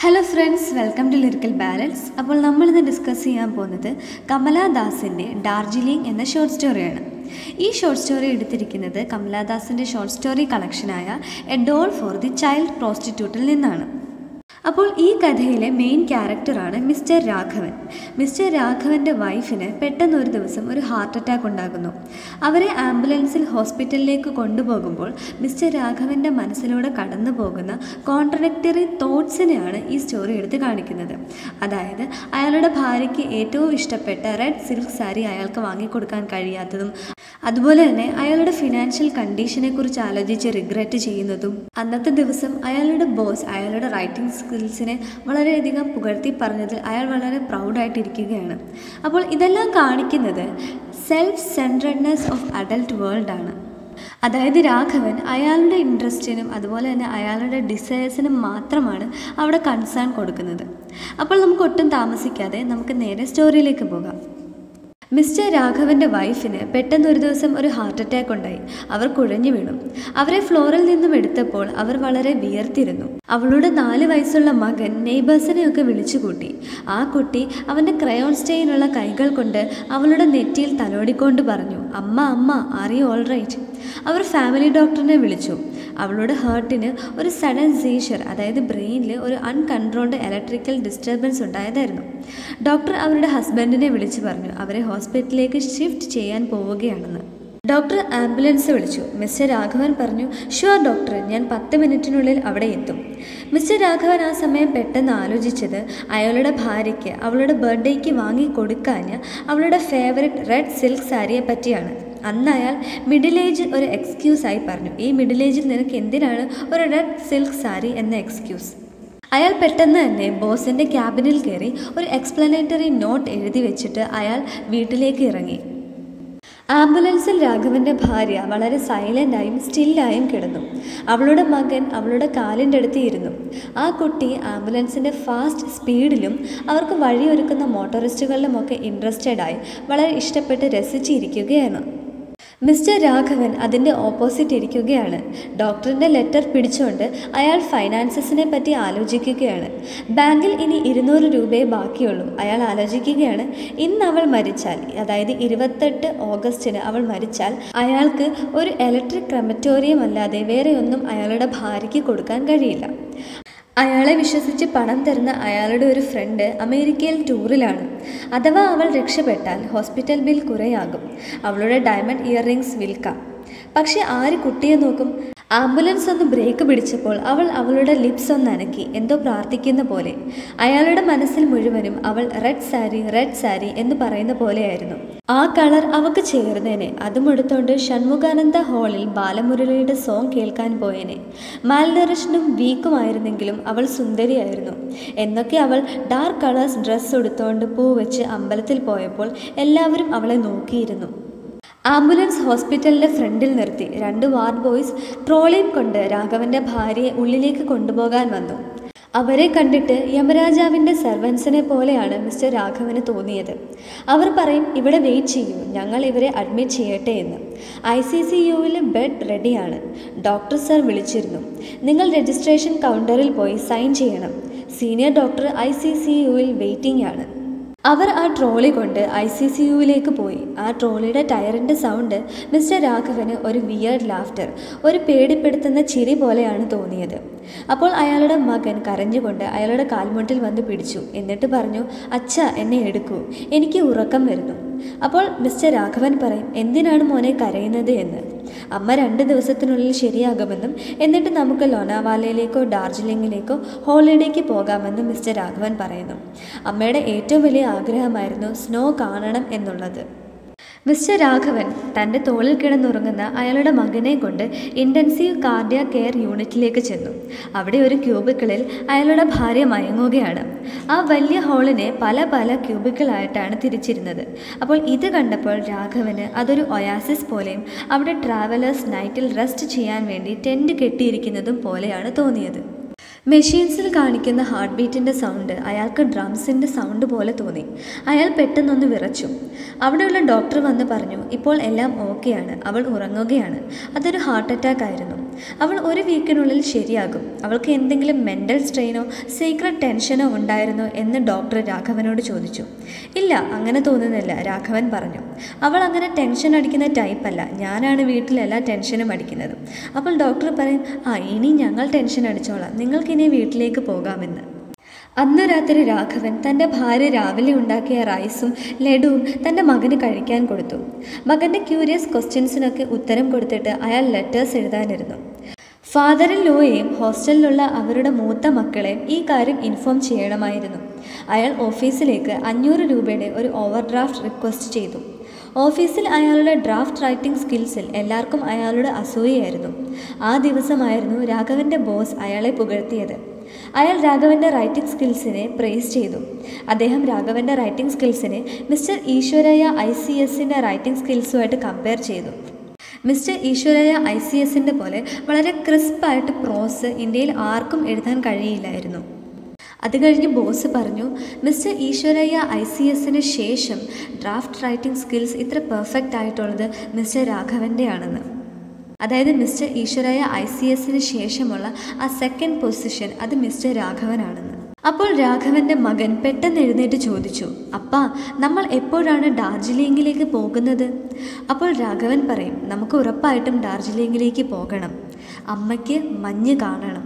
hello friends welcome to lyrical balance അപ്പോൾ നമ്മളിന്ന് discuss ചെയ്യാൻ പോകുന്നത് കമലാദാസിൻ്റെ ഡാർജിലിംഗ് എന്ന ഷോർട്ട് സ്റ്റോറിയാണ് ഈ ഷോർട്ട് സ്റ്റോറി എടുത്തിരിക്കുന്നത് കമലാദാസിൻ്റെ ഷോർട്ട് സ്റ്റോറി കളക്ഷനായ a doll for the child പ്രോസ്റ്റിറ്റ്യൂട്ടിൽ നിന്നാണ് അപ്പോൾ ഈ കഥയിലെ മെയിൻ ക്യാരക്ടറാണ് മിസ്റ്റർ രാഘവൻ മിസ്റ്റർ രാഘവൻ്റെ വൈഫിന് പെട്ടെന്ന് ഒരു ദിവസം ഒരു ഹാർട്ട് അറ്റാക്ക് ഉണ്ടാകുന്നു അവരെ ആംബുലൻസിൽ ഹോസ്പിറ്റലിലേക്ക് കൊണ്ടുപോകുമ്പോൾ മിസ്റ്റർ രാഘവൻ്റെ മനസ്സിലൂടെ കടന്നു പോകുന്ന കോൺട്രഡക്റ്ററി തോട്ട്സിനെയാണ് ഈ സ്റ്റോറി എടുത്ത് കാണിക്കുന്നത് അതായത് അയാളുടെ ഭാര്യയ്ക്ക് ഏറ്റവും ഇഷ്ടപ്പെട്ട റെഡ് സിൽക്ക് സാരി അയാൾക്ക് വാങ്ങിക്കൊടുക്കാൻ കഴിയാത്തതും അതുപോലെ തന്നെ അയാളുടെ ഫിനാൻഷ്യൽ കണ്ടീഷനെ കുറിച്ച് ആലോചിച്ച് റിഗ്രറ്റ് ചെയ്യുന്നതും അന്നത്തെ ദിവസം അയാളുടെ ബോസ് അയാളുടെ റൈറ്റിംഗ് സ്കിൽസിനെ വളരെയധികം പുകഴ്ത്തി പറഞ്ഞതിൽ അയാൾ വളരെ പ്രൗഡായിട്ടിരിക്കുകയാണ് അപ്പോൾ ഇതെല്ലാം കാണിക്കുന്നത് self centredness of adult world ആണ് അതായത് രാഘവൻ അയാളുടെ ഇൻട്രസ്റ്റിനും അതുപോലെ തന്നെ അയാളുടെ ഡിസയേഴ്സിനും മാത്രമാണ് അവിടെ കൺസേൺ കൊടുക്കുന്നത് അപ്പോൾ നമുക്ക് ഒട്ടും താമസിക്കാതെ നമുക്ക് നേരെ സ്റ്റോറിയിലേക്ക് പോകാം മിസ്റ്റർ രാഘവൻ്റെ വൈഫിന് പെട്ടെന്ന് ഒരു ദിവസം ഒരു ഹാർട്ട് അറ്റാക്ക് ഉണ്ടായി അവർ കുഴഞ്ഞു വീണു അവരെ ഫ്ലോറിൽ നിന്നും എടുത്തപ്പോൾ അവർ വളരെ വിയർത്തിരുന്നു അവളുടെ നാല് വയസ്സുള്ള മകൻ നെയ്ബേഴ്സിനെയൊക്കെ വിളിച്ചു കൂട്ടി ആ കുട്ടി അവൻ്റെ ക്രയോൺ സ്റ്റെയിനുള്ള കൈകൾ കൊണ്ട് അവളുടെ നെറ്റിയിൽ തലോടിക്കൊണ്ട് പറഞ്ഞു അമ്മ അമ്മ ആർ യു ഓൾ റൈറ്റ് അവർ ഫാമിലി ഡോക്ടറിനെ വിളിച്ചു അവളുടെ ഹേർട്ടിന് ഒരു സഡൻ സീഷർ അതായത് ബ്രെയിനിൽ ഒരു അൺകൺട്രോൾഡ് ഇലക്ട്രിക്കൽ ഡിസ്റ്റർബൻസ് ഉണ്ടായതായിരുന്നു ഡോക്ടർ അവരുടെ ഹസ്ബൻഡിനെ വിളിച്ചു പറഞ്ഞു അവരെ ഹോസ്പിറ്റലിലേക്ക് ഷിഫ്റ്റ് ചെയ്യാൻ പോവുകയാണെന്ന് ഡോക്ടർ ആംബുലൻസ് വിളിച്ചു മിസ്റ്റർ രാഘവൻ പറഞ്ഞു ഷുവർ ഡോക്ടർ ഞാൻ പത്ത് മിനിറ്റിനുള്ളിൽ അവിടെ എത്തും മിസ്റ്റർ രാഘവൻ ആ സമയം പെട്ടെന്ന് ആലോചിച്ചത് അയാളുടെ ഭാര്യയ്ക്ക് അവളുടെ ബർത്ത്ഡേക്ക് വാങ്ങി കൊടുക്കാഞ്ഞ അവളുടെ ഫേവററ്റ് റെഡ് സിൽക്ക് സാരിയെ പറ്റിയാണ് അന്ന് അയാൾ മിഡിൽ ഏജ് ഒരു എക്സ്ക്യൂസായി പറഞ്ഞു ഈ മിഡിൽ ഏജിൽ നിനക്ക് എന്തിനാണ് ഒരു റെഡ് സിൽക്ക് സാരി എന്ന എക്സ്ക്യൂസ് അയാൾ പെട്ടെന്ന് തന്നെ ബോസിൻ്റെ ക്യാബിനിൽ കയറി ഒരു എക്സ്പ്ലനേറ്ററി നോട്ട് എഴുതി വെച്ചിട്ട് അയാൾ വീട്ടിലേക്ക് ഇറങ്ങി ആംബുലൻസിൽ രാഘവൻ്റെ ഭാര്യ വളരെ സൈലൻ്റായും സ്റ്റില്ലായും കിടന്നു അവളുടെ മകൻ അവളുടെ കാലിൻ്റെ അടുത്ത് ഇരുന്നു ആ കുട്ടി ആംബുലൻസിൻ്റെ ഫാസ്റ്റ് സ്പീഡിലും അവർക്ക് വഴിയൊരുക്കുന്ന മോട്ടോറിസ്റ്റുകളിലുമൊക്കെ ഇൻട്രസ്റ്റഡായി വളരെ ഇഷ്ടപ്പെട്ട് രസിച്ചിരിക്കുകയാണ് മിസ്റ്റർ രാഘവൻ അതിൻ്റെ ഓപ്പോസിറ്റ് ഇരിക്കുകയാണ് ഡോക്ടറിൻ്റെ ലെറ്റർ പിടിച്ചുകൊണ്ട് അയാൾ ഫൈനാൻസസിനെ പറ്റി ആലോചിക്കുകയാണ് ബാങ്കിൽ ഇനി ഇരുന്നൂറ് രൂപയെ ബാക്കിയുള്ളൂ അയാൾ ആലോചിക്കുകയാണ് ഇന്ന് അവൾ മരിച്ചാൽ അതായത് ഇരുപത്തെട്ട് ഓഗസ്റ്റിന് അവൾ മരിച്ചാൽ അയാൾക്ക് ഒരു ഇലക്ട്രിക് ക്രമറ്റോറിയം അല്ലാതെ വേറെ ഒന്നും അയാളുടെ ഭാര്യയ്ക്ക് കൊടുക്കാൻ കഴിയില്ല അയാളെ വിശ്വസിച്ച് പണം തരുന്ന അയാളുടെ ഒരു ഫ്രണ്ട് അമേരിക്കയിൽ ടൂറിലാണ് അഥവാ അവൾ രക്ഷപ്പെട്ടാൽ ഹോസ്പിറ്റൽ ബിൽ കുറേയാകും അവളുടെ ഡയമണ്ട് ഇയർ റിങ്സ് വിൽക്കാം പക്ഷെ ആര് കുട്ടിയെ നോക്കും ആംബുലൻസ് ഒന്ന് ബ്രേക്ക് പിടിച്ചപ്പോൾ അവൾ അവളുടെ ലിപ്സ് ഒന്ന് അനക്കി എന്തോ പ്രാർത്ഥിക്കുന്ന പോലെ അയാളുടെ മനസ്സിൽ മുഴുവനും അവൾ റെഡ് സാരി റെഡ് സാരി എന്ന് പറയുന്ന പോലെയായിരുന്നു ആ കളർ അവക്ക് ചേർന്നേനെ അതും എടുത്തോണ്ട് ഷൺമുഖാനന്ദ ഹാളിൽ ബാലമുരളിയുടെ സോങ് കേൾക്കാൻ പോയേനെ മാൽനറിഷനും വീക്കുമായിരുന്നെങ്കിലും അവൾ സുന്ദരിയായിരുന്നു എന്നൊക്കെ അവൾ ഡാർക്ക് കളേഴ്സ് ഡ്രസ്സ് എടുത്തോണ്ട് പൂ വെച്ച് അമ്പലത്തിൽ പോയപ്പോൾ എല്ലാവരും അവളെ നോക്കിയിരുന്നു ആംബുലൻസ് ഹോസ്പിറ്റലിൻ്റെ ഫ്രണ്ടിൽ നിർത്തി രണ്ട് വാർഡ് ബോയ്സ് ട്രോളിയും കൊണ്ട് രാഘവൻ്റെ ഭാര്യയെ ഉള്ളിലേക്ക് കൊണ്ടുപോകാൻ വന്നു അവരെ കണ്ടിട്ട് യമരാജാവിൻ്റെ സെർവൻസിനെ പോലെയാണ് മിസ്റ്റർ രാഘവന് തോന്നിയത് അവർ പറയും ഇവിടെ വെയിറ്റ് ചെയ്യൂ ഞങ്ങൾ ഇവരെ അഡ്മിറ്റ് ചെയ്യട്ടെ എന്ന് ഐ സി സി യുവിൽ ബെഡ് റെഡിയാണ് ഡോക്ടർ സർ വിളിച്ചിരുന്നു നിങ്ങൾ രജിസ്ട്രേഷൻ കൗണ്ടറിൽ പോയി സൈൻ ചെയ്യണം senior doctor I C C യുവിൽ വെയിറ്റിംഗ് ആണ് അവർ ആ ട്രോളി കൊണ്ട് ഐ സി സി യുവിലേക്ക് പോയി ആ ട്രോളിയുടെ ടയറിൻ്റെ സൗണ്ട് മിസ്റ്റർ രാഘവന് ഒരു വിയേർഡ് ലാഫ്റ്റർ ഒരു പേടിപ്പെടുത്തുന്ന ചിരി പോലെയാണ് തോന്നിയത് അപ്പോൾ അയാളുടെ മകൻ കരഞ്ഞുകൊണ്ട് അയാളുടെ കാൽമുട്ടിൽ വന്ന് പിടിച്ചു എന്നിട്ട് പറഞ്ഞു അച്ഛ എന്നെ എടുക്കൂ എനിക്ക് ഉറക്കം വരുന്നു അപ്പോൾ മിസ്റ്റർ രാഘവൻ പറയും എന്തിനാണ് മോനെ കരയുന്നത് എന്ന് അമ്മ രണ്ട് ദിവസത്തിനുള്ളിൽ ശരിയാകുമെന്നും എന്നിട്ട് നമുക്ക് ലോനാവാലയിലേക്കോ ഡാർജിലിംഗിലേക്കോ ഹോളിഡേക്ക് പോകാമെന്നും മിസ്റ്റർ രാഘവൻ പറയുന്നു അമ്മയുടെ ഏറ്റവും വലിയ ആഗ്രഹമായിരുന്നു സ്നോ കാണണം എന്നുള്ളത് മിസ്റ്റർ രാഘവൻ തൻ്റെ തോളിൽ കിടന്നുറങ്ങുന്ന അയാളുടെ മകനെ കൊണ്ട് ഇൻറ്റൻസീവ് കാർഡിയ കെയർ യൂണിറ്റിലേക്ക് ചെന്നു അവിടെ ഒരു ക്യൂബിക്കിളിൽ അയാളുടെ ഭാര്യ മയങ്ങുകയാണ് ആ വലിയ ഹാളിനെ പല പല ക്യൂബിക്കിളായിട്ടാണ് തിരിച്ചിരുന്നത് അപ്പോൾ ഇത് കണ്ടപ്പോൾ രാഘവന് അതൊരു ഒയാസിസ് പോലെയും അവിടെ ട്രാവലേഴ്സ് നൈറ്റിൽ റെസ്റ്റ് ചെയ്യാൻ വേണ്ടി ടെൻറ്റ് കെട്ടിയിരിക്കുന്നതും പോലെയാണ് തോന്നിയത് മെഷീൻസിൽ കാണിക്കുന്ന ഹാർട്ട് ബീറ്റിൻ്റെ സൗണ്ട് അയാൾക്ക് ഡ്രംസിൻ്റെ സൗണ്ട് പോലെ തോന്നി അയാൾ പെട്ടെന്നൊന്ന് വിറച്ചു അവിടെയുള്ള ഡോക്ടർ വന്ന് പറഞ്ഞു ഇപ്പോൾ എല്ലാം ഓക്കെയാണ് അവൾ ഉറങ്ങുകയാണ് അതൊരു ഹാർട്ട് അറ്റാക്ക് ആയിരുന്നു അവൾ ഒരു വീക്കിനുള്ളിൽ ശരിയാകും അവൾക്ക് എന്തെങ്കിലും മെൻ്റൽ സ്ട്രെയിനോ സീക്രട്ട് ടെൻഷനോ ഉണ്ടായിരുന്നോ എന്ന് ഡോക്ടർ രാഘവനോട് ചോദിച്ചു ഇല്ല അങ്ങനെ തോന്നുന്നില്ല രാഘവൻ പറഞ്ഞു അവൾ അങ്ങനെ ടെൻഷൻ അടിക്കുന്ന ടൈപ്പല്ല ഞാനാണ് വീട്ടിൽ എല്ലാ ടെൻഷനും അടിക്കുന്നത് അപ്പോൾ ഡോക്ടർ പറയും ആ ഇനി ഞങ്ങൾ ടെൻഷൻ അടിച്ചോളാം നിങ്ങൾക്കിനി വീട്ടിലേക്ക് പോകാമെന്ന് അന്ന് രാത്രി രാഘവൻ തൻ്റെ ഭാര്യ രാവിലെ ഉണ്ടാക്കിയ റൈസും ലഡുവും തൻ്റെ മകന് കഴിക്കാൻ കൊടുത്തു മകൻ്റെ ക്യൂരിയസ് ക്വസ്റ്റ്യൻസിനൊക്കെ ഉത്തരം കൊടുത്തിട്ട് അയാൾ ലെറ്റേഴ്സ് എഴുതാനിരുന്നു ഫാദറിൻ ലോയെയും ഹോസ്റ്റലിലുള്ള അവരുടെ മൂത്ത മക്കളെയും ഈ കാര്യം ഇൻഫോം ചെയ്യണമായിരുന്നു അയാൾ ഓഫീസിലേക്ക് അഞ്ഞൂറ് രൂപയുടെ ഒരു ഓവർ ഡ്രാഫ്റ്റ് റിക്വസ്റ്റ് ചെയ്തു ഓഫീസിൽ അയാളുടെ ഡ്രാഫ്റ്റ് റൈറ്റിംഗ് സ്കിൽസിൽ എല്ലാവർക്കും അയാളുടെ അസൂയയായിരുന്നു ആ ദിവസമായിരുന്നു രാഘവൻ്റെ ബോസ് അയാളെ പുകഴ്ത്തിയത് അയാൾ രാഘവൻ്റെ റൈറ്റിംഗ് സ്കിൽസിനെ പ്രേസ് ചെയ്തു അദ്ദേഹം രാഘവൻ്റെ റൈറ്റിംഗ് സ്കിൽസിനെ മിസ്റ്റർ ഈശ്വരയ്യ ഐ സി എസിൻ്റെ റൈറ്റിംഗ് സ്കിൽസുമായിട്ട് കമ്പയർ ചെയ്തു മിസ്റ്റർ ഈശ്വരയ്യ ഐ സി എസിൻ്റെ പോലെ വളരെ ക്രിസ്പായിട്ട് പ്രോസ് ഇന്ത്യയിൽ ആർക്കും എഴുതാൻ കഴിയില്ലായിരുന്നു അത് കഴിഞ്ഞ് ബോസ് പറഞ്ഞു മിസ്റ്റർ ഈശ്വരയ്യ ഐ സി എസിന് ശേഷം ഡ്രാഫ്റ്റ് റൈറ്റിംഗ് സ്കിൽസ് ഇത്ര പെർഫെക്റ്റ് ആയിട്ടുള്ളത് മിസ്റ്റർ രാഘവൻ്റെയാണെന്ന് അതായത് മിസ്റ്റർ ഈശ്വരയ്യ ഐ സി എസിന് ശേഷമുള്ള ആ സെക്കൻഡ് പൊസിഷൻ അത് മിസ്റ്റർ രാഘവനാണെന്ന് അപ്പോൾ രാഘവൻ്റെ മകൻ പെട്ടെന്ന് എഴുന്നേറ്റ് ചോദിച്ചു അപ്പാ നമ്മൾ എപ്പോഴാണ് ഡാർജിലിംഗിലേക്ക് പോകുന്നത് അപ്പോൾ രാഘവൻ പറയും നമുക്ക് ഉറപ്പായിട്ടും ഡാർജിലിംഗിലേക്ക് പോകണം അമ്മയ്ക്ക് മഞ്ഞ് കാണണം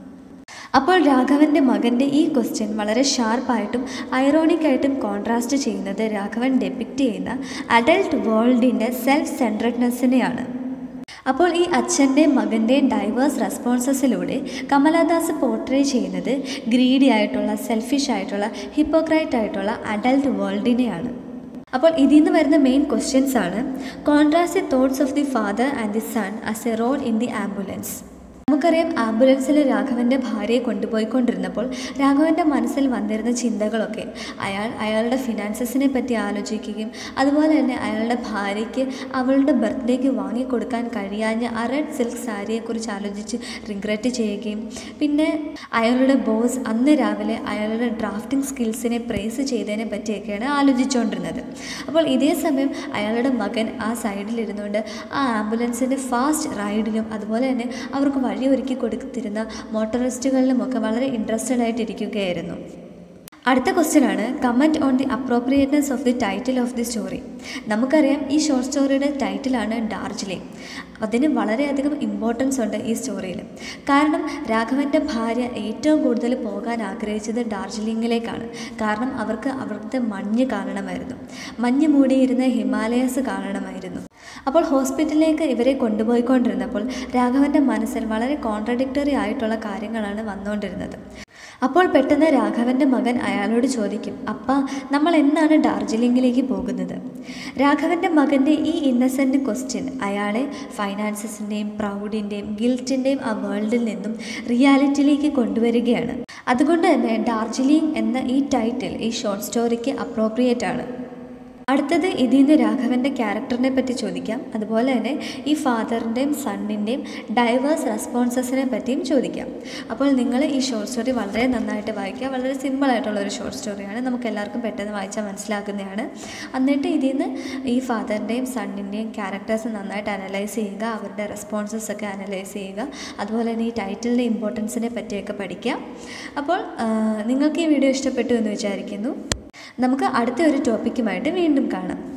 അപ്പോൾ രാഘവൻ്റെ മകൻ്റെ ഈ ക്വസ്റ്റ്യൻ വളരെ ഷാർപ്പായിട്ടും ഐറോണിക്കായിട്ടും കോൺട്രാസ്റ്റ് ചെയ്യുന്നത് രാഘവൻ ഡെപ്പിക്റ്റ് ചെയ്യുന്ന അഡൽട്ട് വേൾഡിൻ്റെ സെൽഫ് സെൻട്രഡ്നെസ്സിനെയാണ് അപ്പോൾ ഈ അച്ഛൻ്റെയും മകൻ്റെയും ഡൈവേഴ്സ് റെസ്പോൺസസിലൂടെ കമലദാസ് പോർട്രേ ചെയ്യുന്നത് ഗ്രീഡി ആയിട്ടുള്ള സെൽഫിഷ് ആയിട്ടുള്ള ഹിപ്പോക്രൈറ്റ് ആയിട്ടുള്ള അഡൽട്ട് വേൾഡിനെയാണ് അപ്പോൾ ഇതിൽ നിന്ന് വരുന്ന മെയിൻ ക്വസ്റ്റ്യൻസ് ആണ് contrast thoughts of the father and the son as a rode in the ambulance നമുക്കറിയാം ആംബുലൻസിൽ രാഘവൻ്റെ ഭാര്യയെ കൊണ്ടുപോയിക്കൊണ്ടിരുന്നപ്പോൾ രാഘവൻ്റെ മനസ്സിൽ വന്നിരുന്ന ചിന്തകളൊക്കെ അയാൾ അയാളുടെ ഫിനാൻസസിനെ പറ്റി ആലോചിക്കുകയും അതുപോലെ തന്നെ അയാളുടെ ഭാര്യയ്ക്ക് അവളുടെ ബർത്ത്ഡേക്ക് വാങ്ങിക്കൊടുക്കാൻ കഴിയാഞ്ഞ ആ റെഡ് സിൽക്ക് സാരിയെക്കുറിച്ച് ആലോചിച്ച് റിഗ്രറ്റ് ചെയ്യുകയും പിന്നെ അയാളുടെ ബോസ് അന്ന് രാവിലെ അയാളുടെ ഡ്രാഫ്റ്റിംഗ് സ്കിൽസിനെ പ്രേസ് ചെയ്തതിനെ പറ്റിയൊക്കെയാണ് ആലോചിച്ചുകൊണ്ടിരുന്നത് അപ്പോൾ ഇതേ സമയം അയാളുടെ മകൻ ആ സൈഡിലിരുന്നുകൊണ്ട് ആ ആംബുലൻസിൻ്റെ ഫാസ്റ്റ് റൈഡിലും അതുപോലെ തന്നെ അവർക്ക് വഴി ഒരുക്കി കൊടുത്തിരുന്ന മോട്ടോറിസ്റ്റുകളിലുമൊക്കെ വളരെ ഇൻട്രസ്റ്റഡ് ആയിട്ടിരിക്കുകയായിരുന്നു അടുത്ത ക്വസ്റ്റ്യൻ ആണ് comment on the appropriateness of the title of the story നമുക്കറിയാം ഈ ഷോർട്ട് സ്റ്റോറിയുടെ ടൈറ്റിലാണ് ഡാർജിലിംഗ് അതിന് വളരെയധികം ഇമ്പോർട്ടൻസ് ഉണ്ട് ഈ സ്റ്റോറിയിൽ കാരണം രാഘവൻ്റെ ഭാര്യ ഏറ്റവും കൂടുതൽ പോകാൻ ആഗ്രഹിച്ചത് ഡാർജിലിംഗിലേക്കാണ് കാരണം അവർക്ക് അവിടുത്തെ മഞ്ഞ് കാണണമായിരുന്നു മഞ്ഞ് മൂടിയിരുന്ന ഹിമാലയസ് കാണണമായിരുന്നു അപ്പോൾ ഹോസ്പിറ്റലിലേക്ക് ഇവരെ കൊണ്ടുപോയിക്കൊണ്ടിരുന്നപ്പോൾ രാഘവൻ്റെ മനസ്സിൽ വളരെ കോൺട്രഡിക്ടറി ആയിട്ടുള്ള കാര്യങ്ങളാണ് വന്നുകൊണ്ടിരുന്നത് അപ്പോൾ പെട്ടെന്ന് രാഘവൻ്റെ മകൻ അയാളോട് ചോദിക്കും അപ്പ നമ്മൾ എന്നാണ് ഡാർജിലിംഗിലേക്ക് പോകുന്നത് രാഘവൻ്റെ മകൻ്റെ ഈ ഇന്നസെൻ്റ് ക്വസ്റ്റ്യൻ അയാളെ ഫൈനാൻസസിൻ്റെയും പ്രൗഡിൻ്റെയും ഗിൽറ്റിൻ്റെയും ആ വേൾഡിൽ നിന്നും റിയാലിറ്റിയിലേക്ക് കൊണ്ടുവരികയാണ് അതുകൊണ്ട് തന്നെ ഡാർജിലിംഗ് എന്ന ഈ ടൈറ്റിൽ ഈ ഷോർട്ട് സ്റ്റോറിക്ക് അപ്രോപ്രിയേറ്റ് ആണ് അടുത്തത് ഇതിൽ നിന്ന് രാഘവൻ്റെ ക്യാരക്ടറിനെ പറ്റി ചോദിക്കാം അതുപോലെ തന്നെ ഈ ഫാദറിൻ്റെയും സണ്ണിൻ്റെയും ഡൈവേഴ്സ് റെസ്പോൺസസിനെ പറ്റിയും ചോദിക്കാം അപ്പോൾ നിങ്ങൾ ഈ ഷോർട്ട് സ്റ്റോറി വളരെ നന്നായിട്ട് വായിക്കുക വളരെ സിമ്പിളായിട്ടുള്ള ഒരു ഷോർട്ട് സ്റ്റോറിയാണ് നമുക്ക് എല്ലാവർക്കും പെട്ടെന്ന് വായിച്ചാൽ മനസ്സിലാക്കുന്നതാണ് എന്നിട്ട് ഇതിൽ നിന്ന് ഈ ഫാദറിൻ്റെയും സണ്ണിൻ്റെയും ക്യാരക്ടേഴ്സ് നന്നായിട്ട് അനലൈസ് ചെയ്യുക അവരുടെ റെസ്പോൺസസ് ഒക്കെ അനലൈസ് ചെയ്യുക അതുപോലെ തന്നെ ഈ ടൈറ്റിലിൻ്റെ ഇമ്പോർട്ടൻസിനെ പറ്റിയൊക്കെ പഠിക്കുക അപ്പോൾ ആ, നിങ്ങൾക്ക് ഈ വീഡിയോ ഇഷ്ടപ്പെട്ടു എന്ന് വിചാരിക്കുന്നു നമുക്ക് അടുത്ത ഒരു ടോപ്പിക്കുമായിട്ട് വീണ്ടും കാണാം